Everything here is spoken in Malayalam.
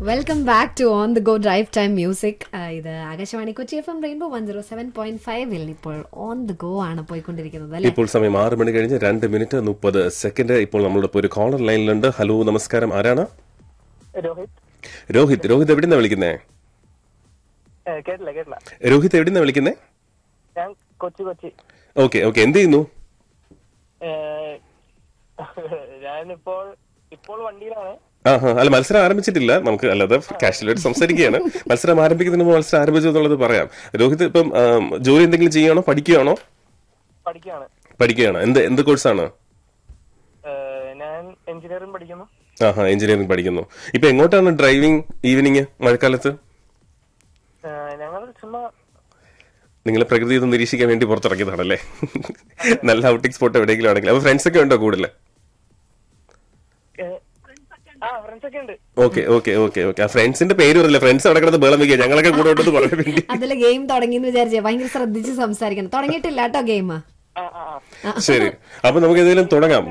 welcome back to on the go drive time music ഇത് Akashvani Kochi F M rainbow one zero seven point ഫൈവിൽ ഇപ്പോൾ ഓൺ ദ ഗോ ആണ് പോയിക്കൊണ്ടിരിക്കുന്നത് അല്ലെ ഇപ്പോൾ സമയം ആറ് മണി കഴിഞ്ഞ് രണ്ട് മിനിറ്റ് മുപ്പത് സെക്കൻഡ് ഇപ്പോൾ നമ്മളുടെ ഇപ്പോൾ ഒരു കോളർ ലൈനിലുണ്ട് ഹലോ നമസ്കാരം ആരാണ് രോഹിത് രോഹിത് രോഹിത് എവിടുന്ന വിളിക്കുന്നേ ഏ, കേട്ടില്ല കേട്ടില്ല രോഹിത് എവിടുന്ന വിളിക്കുന്നേ ഞാൻ കൊച്ചി കൊച്ചി ഓക്കെ ഓക്കെ എന്ത് ചെയ്യുന്നു ഏ, ഞാനിപ്പോൾ ഇപ്പോൾ വണ്ടിയിലാണ് ആ ഹാ അല്ല മത്സരം ആരംഭിച്ചിട്ടില്ല നമുക്ക് അല്ലാതെ കാഷ്വലായിട്ട് സംസാരിക്കുകയാണ് മത്സരം ആരംഭിക്കുന്നതിന് മുമ്പ് മത്സരം ആരംഭിച്ചു എന്നുള്ളത് പറയാം രോഹിത് ഇപ്പം ആം, ജോലി എന്തെങ്കിലും ചെയ്യുകയാണോ പഠിക്കുകയാണോ പഠിക്കുകയാണ് പഠിക്കുകയാണ് എന്ത് എന്ത് കോഴ്സാണ് ഏ, ഞാൻ എഞ്ചിനീയറിംഗ് പഠിക്കുന്നു ആഹാ എഞ്ചിനീയറിംഗ് പഠിക്കുന്നു ഇപ്പൊ എങ്ങോട്ടാണ് ഡ്രൈവിംഗ് ഈവനിങ് മഴക്കാലത്ത് ഏ, ഞങ്ങൾ ചുമ്മാ നിങ്ങൾ പ്രകൃതി ഒന്ന് നിരീക്ഷിക്കാൻ വേണ്ടി പുറത്തിറങ്ങിയതാണല്ലേ നല്ല ഔട്ടിംഗ് സ്പോട്ട് എവിടെയെങ്കിലും ആണെങ്കിൽ അപ്പൊ ഫ്രണ്ട്സ് ഒക്കെ ഉണ്ടോ കൂടുതൽ ഏ, ആ ഫ്രണ്ട്സ് ഒക്കെ ഉണ്ട് ഓക്കെ ഓക്കെ ഓക്കെ ഓക്കെ ആ ഫ്രണ്ട്സിന്റെ പേര് പറയില്ല ഫ്രണ്ട്സ് അവിടെ കിടന്ന് ബേളം വെക്കുക ഞങ്ങളൊക്കെ കൂടെ ഉണ്ടെന്ന് പറയാൻ വേണ്ടി അതിൽ ഗെയിം തുടങ്ങിയെന്ന് വിചാരിച്ചേ ഭയങ്കര ശ്രദ്ധിച്ച് സംസാരിക്കണം തുടങ്ങിയിട്ടില്ല കേട്ടോ ഗെയിം ആ ആ ആ ശരി അപ്പൊ നമുക്ക് ഏതെങ്കിലും തുടങ്ങാം